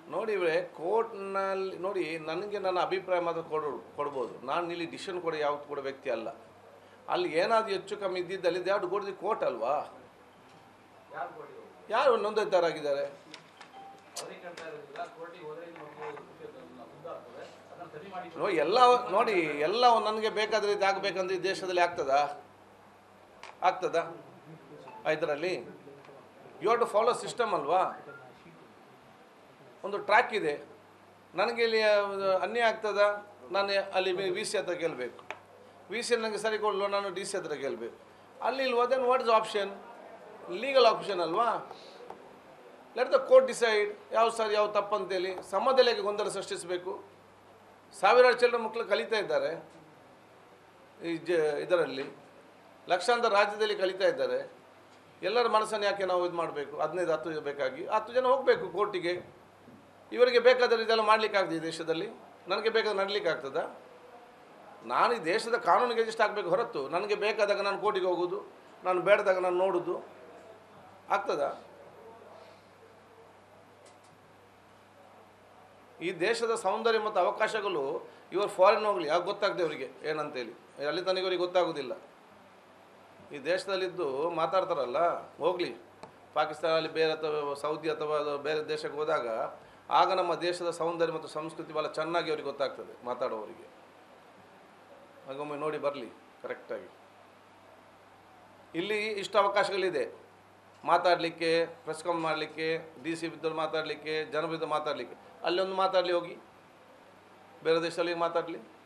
ನೋಡಿ ಇವರೇ ಕೋರ್ಟ್ನಲ್ಲಿ ನೋಡಿ ನನಗೆ ನನ್ನ ಅಭಿಪ್ರಾಯ ಮಾತ್ರ ಕೊಡು ಕೊಡ್ಬೋದು ನಾನು ಇಲ್ಲಿ ಡಿಸಿಷನ್ ಕೊಡೋ ಯಾವತ್ತು ಕೂಡ ವ್ಯಕ್ತಿ ಅಲ್ಲ ಅಲ್ಲಿ ಏನಾದರೂ ಹೆಚ್ಚು ಕಮ್ಮಿ ಇದ್ದಿದ್ದಲ್ಲಿ ಯಾವ್ದು ಕೊಡಿದ ಕೋರ್ಟ್ ಅಲ್ವಾ ಯಾರು ಕೋರ್ಟಿಗೆ ಹೋಗ್ತಾರೆ ಯಾರು ನೊಂದೈತಾರಾಗಿದ್ದಾರೆ ಅವರೇ ಕೇಳ್ತಾ ಇರೋದಿಲ್ಲ ಕೋರ್ಟಿಗೆ ಹೋದ್ರೆ ಇದು ಒಂದು ಮುಂದಾಗ್ತದೆ ಅದನ್ನು ಸರಿ ಮಾಡಿ ನೋಡಿ ಎಲ್ಲ ನೋಡಿ ಎಲ್ಲ ನನಗೆ ಬೇಕಾದ ರೀತಿ ಆಗಬೇಕಂದ್ರೆ ಈ ದೇಶದಲ್ಲಿ ಆಗ್ತದಾ ಆಗ್ತದಾ ಇದರಲ್ಲಿ ಯು ಟು ಫಾಲೋ ಸಿಸ್ಟಮ್ ಅಲ್ವಾ ಒಂದು ಟ್ರ್ಯಾಕ್ ಇದೆ ನನಗೆ ಇಲ್ಲಿ ಒಂದು ಅನ್ಯಾಯ ಆಗ್ತದ ನಾನು ಅಲ್ಲಿ ವಿ ಸಿ ಹತ್ರ ಗೆಲ್ಲಬೇಕು ವಿ ಸಿ ನನಗೆ ಸರಿ ಕೊಡಲು ನಾನು ಡಿ ಸಿ ಹತ್ರ ಗೆಲ್ಲಬೇಕು ಅಲ್ಲಿ ಇಲ್ಲಿ ಹೋದನ್ what is option legal option ಅಲ್ವಾ ಲೆಟ್ ದ ಕೋರ್ಟ್ ಡಿಸೈಡ್ ಯಾವ ಸರಿ ಯಾವ ತಪ್ಪಂತೇಳಿ ಸಮದಲೆಗೆ ಗೊಂದಲ ಸೃಷ್ಟಿಸಬೇಕು ಸಾವಿರಾರು ಚಿಲ್ಲರೆ ಮಕ್ಕಳು ಕಲಿತಾ ಇದ್ದಾರೆ ಈ ಜ ಇದರಲ್ಲಿ ಲಕ್ಷಾಂತರ ರಾಜ್ಯದಲ್ಲಿ ಕಲಿತಾ ಇದ್ದಾರೆ ಎಲ್ಲರ ಮನಸ್ಸನ್ನು ಯಾಕೆ ನಾವು ಇದು ಮಾಡಬೇಕು ಹದಿನೈದು ಹತ್ತು ಜನ ಬೇಕಾಗಿ ಹತ್ತು ಜನ ಹೋಗಬೇಕು ಕೋರ್ಟಿಗೆ ಇವರಿಗೆ ಬೇಕಾದರೆ ಇದೆಲ್ಲ ಮಾಡಲಿಕ್ಕಾಗ್ತದೆ ಈ ದೇಶದಲ್ಲಿ ನನಗೆ ಬೇಕಾದ್ರೆ ನಡಲಿಕ್ಕೆ ಆಗ್ತದಾ ನಾನು ಈ ದೇಶದ ಕಾನೂನಿಗೆ ಅಡ್ಜಸ್ಟ್ ಆಗಬೇಕು ಹೊರತು ನನಗೆ ಬೇಕಾದಾಗ ನಾನು ಕೋರ್ಟಿಗೆ ಹೋಗೋದು ನಾನು ಬೇಡದಾಗ ನಾನು ನೋಡೋದು ಆಗ್ತದಾ ಈ ದೇಶದ ಸೌಂದರ್ಯ ಮತ್ತು ಅವಕಾಶಗಳು ಇವರು ಫಾರಿನ್ ಹೋಗಲಿ ಯಾಕೆ ಗೊತ್ತಾಗ್ತದೆ ಅವರಿಗೆ ಏನಂತೇಳಿ ಅಲ್ಲಿ ತನಕ ಇವರಿಗೆ ಗೊತ್ತಾಗೋದಿಲ್ಲ ಈ ದೇಶದಲ್ಲಿದ್ದು ಮಾತಾಡ್ತಾರಲ್ಲ ಹೋಗಲಿ ಪಾಕಿಸ್ತಾನಲ್ಲಿ ಬೇರೆ ಅಥವಾ ಸೌದಿ ಅಥವಾ ಅದು ಬೇರೆ ದೇಶಕ್ಕೆ ಹೋದಾಗ ಆಗ ನಮ್ಮ ದೇಶದ ಸೌಂದರ್ಯ ಮತ್ತು ಸಂಸ್ಕೃತಿ ಭಾಳ ಚೆನ್ನಾಗಿ ಅವ್ರಿಗೆ ಗೊತ್ತಾಗ್ತದೆ ಮಾತಾಡೋವರಿಗೆ ಹಾಗೊಮ್ಮೆ ನೋಡಿ ಬರಲಿ ಕರೆಕ್ಟಾಗಿ ಇಲ್ಲಿ ಇಷ್ಟು ಅವಕಾಶಗಳಿದೆ ಮಾತಾಡಲಿಕ್ಕೆ ಪ್ರೆಸ್ ಕಾನ್ ಮಾಡಲಿಕ್ಕೆ ಡಿ ಸಿ ಬಿದ್ದವ್ರು ಮಾತಾಡಲಿಕ್ಕೆ ಜನ ಬಿದ್ದು ಮಾತಾಡಲಿಕ್ಕೆ ಅಲ್ಲಿ ಒಂದು ಮಾತಾಡಲಿ ಹೋಗಿ ಬೇರೆ ದೇಶದಲ್ಲಿ ಮಾತಾಡಲಿ